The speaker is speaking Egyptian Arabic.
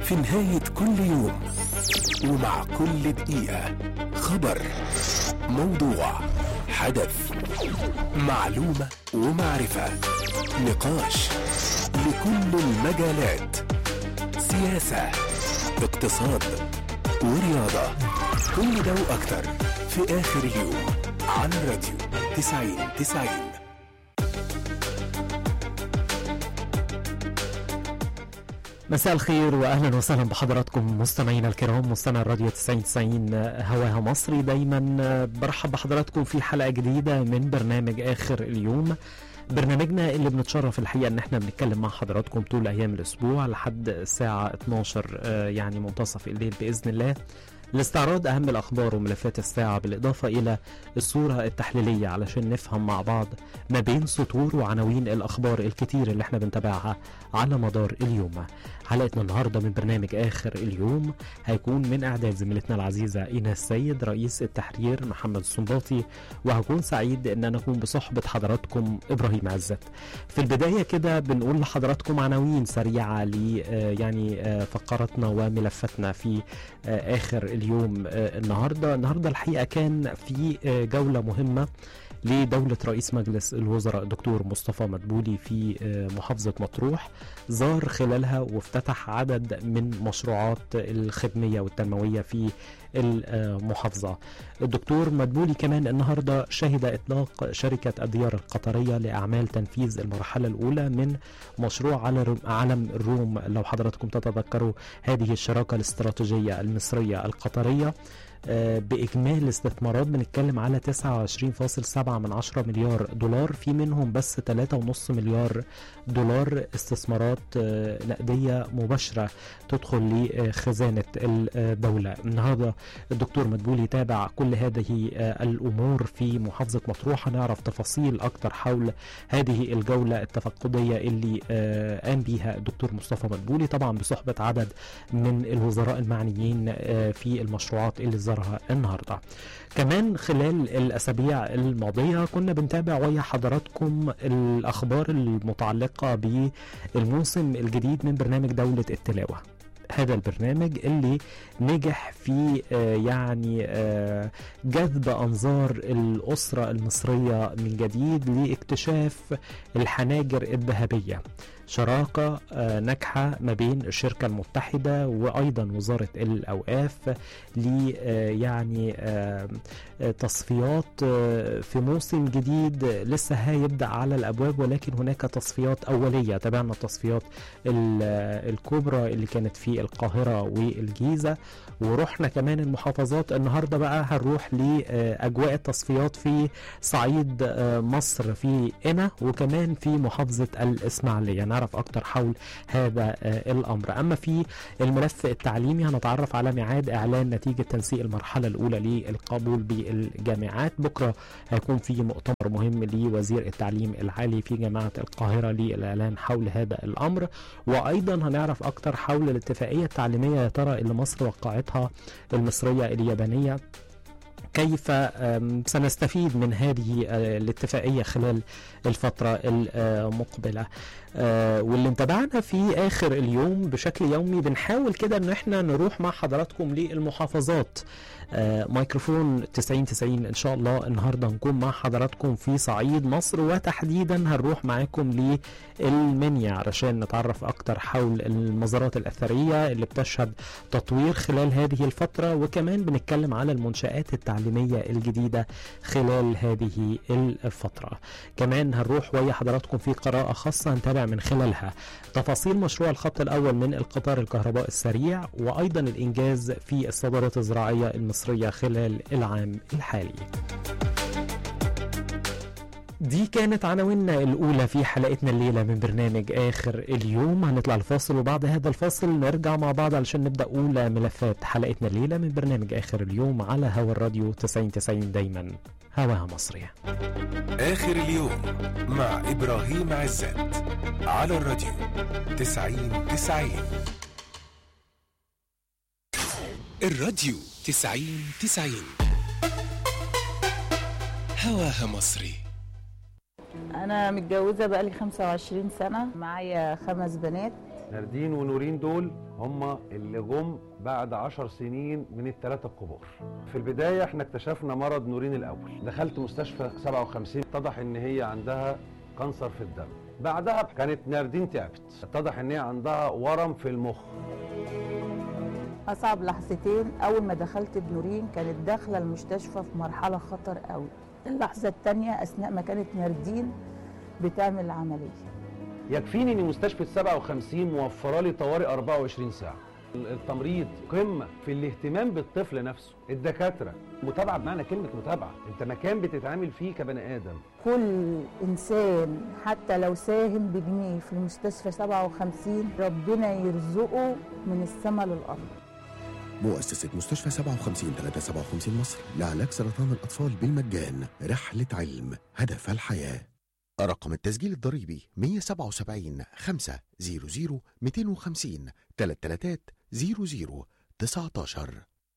في نهاية كل يوم ومع كل دقيقة خبر موضوع حدث معلومة ومعرفة نقاش لكل المجالات سياسة اقتصاد ورياضة كل ده وأكتر في آخر اليوم على الراديو 90 90 مساء الخير واهلا وسهلا بحضراتكم مستمعينا الكرام مستمع الراديو 90 90 هواها مصري دايما برحب بحضراتكم في حلقه جديده من برنامج اخر اليوم برنامجنا اللي بنتشرف الحقيقه ان احنا بنتكلم مع حضراتكم طول ايام الاسبوع لحد الساعه 12 آه، يعني منتصف الليل باذن الله لاستعراض اهم الاخبار وملفات الساعه بالاضافه الى الصوره التحليليه علشان نفهم مع بعض ما بين سطور وعناوين الاخبار الكتير اللي احنا بنتابعها على مدار اليوم حلقتنا النهارده من برنامج اخر اليوم هيكون من اعداد زميلتنا العزيزه ايناس سيد رئيس التحرير محمد السنباطي وهكون سعيد ان انا اكون بصحبه حضراتكم ابراهيم عزت في البدايه كده بنقول لحضراتكم عناوين سريعه ل آه، يعني آه، فقراتنا وملفاتنا في آه، اخر اليوم آه، النهارده النهارده الحقيقه كان في آه، جوله مهمه لدولة رئيس مجلس الوزراء الدكتور مصطفى مدبولي في آه، محافظة مطروح زار خلالها وافتتح عدد من مشروعات الخدمية والتنموية في المحافظة الدكتور مدبولي كمان النهاردة شهد إطلاق شركة الديار القطرية لأعمال تنفيذ المرحلة الأولى من مشروع على علم الروم لو حضراتكم تتذكروا هذه الشراكة الاستراتيجية المصرية القطرية آه، بإجمالي استثمارات بنتكلم على 29.7 من عشرة مليار دولار في منهم بس 3.5 مليار دولار استثمارات آه، نقدية مباشرة تدخل لخزانة الدولة النهاردة الدكتور مدبولي تابع كل هذه آه، الأمور في محافظة مطروح هنعرف تفاصيل أكتر حول هذه الجولة التفقدية اللي آه، قام بيها الدكتور مصطفى مدبولي طبعا بصحبة عدد من الوزراء المعنيين آه، في المشروعات اللي زارها النهارده. كمان خلال الاسابيع الماضيه كنا بنتابع ويا حضراتكم الاخبار المتعلقه بالموسم الجديد من برنامج دوله التلاوه. هذا البرنامج اللي نجح في آه، يعني آه، جذب انظار الاسره المصريه من جديد لاكتشاف الحناجر الذهبيه شراكة آه، ناجحة ما بين الشركة المتحدة وأيضا وزارة الأوقاف ل آه، يعني آه، آه، تصفيات آه، في موسم جديد لسه هيبدأ على الأبواب ولكن هناك تصفيات أولية تابعنا التصفيات ال- آه، الكبرى اللي كانت في القاهرة والجيزة ورحنا كمان المحافظات النهاردة بقى هنروح لأجواء التصفيات في صعيد آه، مصر في قنا وكمان في محافظة الإسماعيلية نعرف أكتر حول هذا آه، الأمر أما في الملف التعليمي هنتعرف على ميعاد إعلان نتيجة تنسيق المرحلة الأولى للقبول بالجامعات بكرة هيكون في مؤتمر مهم لوزير التعليم العالي في جامعة القاهرة للإعلان حول هذا الأمر وأيضا هنعرف أكتر حول الاتفاقية التعليمية يا ترى اللي مصر وقعتها المصرية اليابانية كيف آم، سنستفيد من هذه آه، الاتفاقية خلال الفترة المقبلة آه، واللي متابعنا في آخر اليوم بشكل يومي بنحاول كده ان احنا نروح مع حضراتكم للمحافظات آه، ميكروفون 90 90 ان شاء الله النهارده هنكون مع حضراتكم في صعيد مصر وتحديدا هنروح معاكم للمنيا علشان نتعرف اكتر حول المزارات الاثريه اللي بتشهد تطوير خلال هذه الفتره وكمان بنتكلم على المنشات التعليميه الجديده خلال هذه الفتره كمان هنروح ويا حضراتكم في قراءه خاصه هنتابع من خلالها تفاصيل مشروع الخط الاول من القطار الكهرباء السريع وايضا الانجاز في الصادرات الزراعيه المصريه خلال العام الحالي دي كانت عناويننا الأولى في حلقتنا الليلة من برنامج آخر اليوم هنطلع الفاصل وبعد هذا الفاصل نرجع مع بعض علشان نبدأ أولى ملفات حلقتنا الليلة من برنامج آخر اليوم على هوا الراديو 90 90 دايما هواها مصرية آخر اليوم مع إبراهيم عزت على الراديو 90 90 الراديو 90 90 هواها مصري أنا متجوزة بقالي 25 سنة معايا خمس بنات ناردين ونورين دول هم اللي جم بعد عشر سنين من الثلاثة الكبار في البداية احنا اكتشفنا مرض نورين الأول دخلت مستشفى 57 اتضح ان هي عندها كانسر في الدم بعدها كانت ناردين تعبت اتضح ان هي عندها ورم في المخ أصعب لحظتين أول ما دخلت بنورين كانت داخلة المستشفى في مرحلة خطر قوي اللحظة التانية أثناء ما كانت ناردين بتعمل العملية يكفيني ان مستشفى 57 موفره لي طوارئ 24 ساعه التمريض قمه في الاهتمام بالطفل نفسه الدكاتره متابعه بمعنى كلمه متابعه انت مكان بتتعامل فيه كبني ادم كل إنسان حتى لو ساهم بجنيه في المستشفى 57 ربنا يرزقه من السماء للأرض مؤسسة مستشفى 57 357 مصر لعلاج سرطان الأطفال بالمجان رحلة علم هدف الحياة رقم التسجيل الضريبي 177 500 250 33 00 19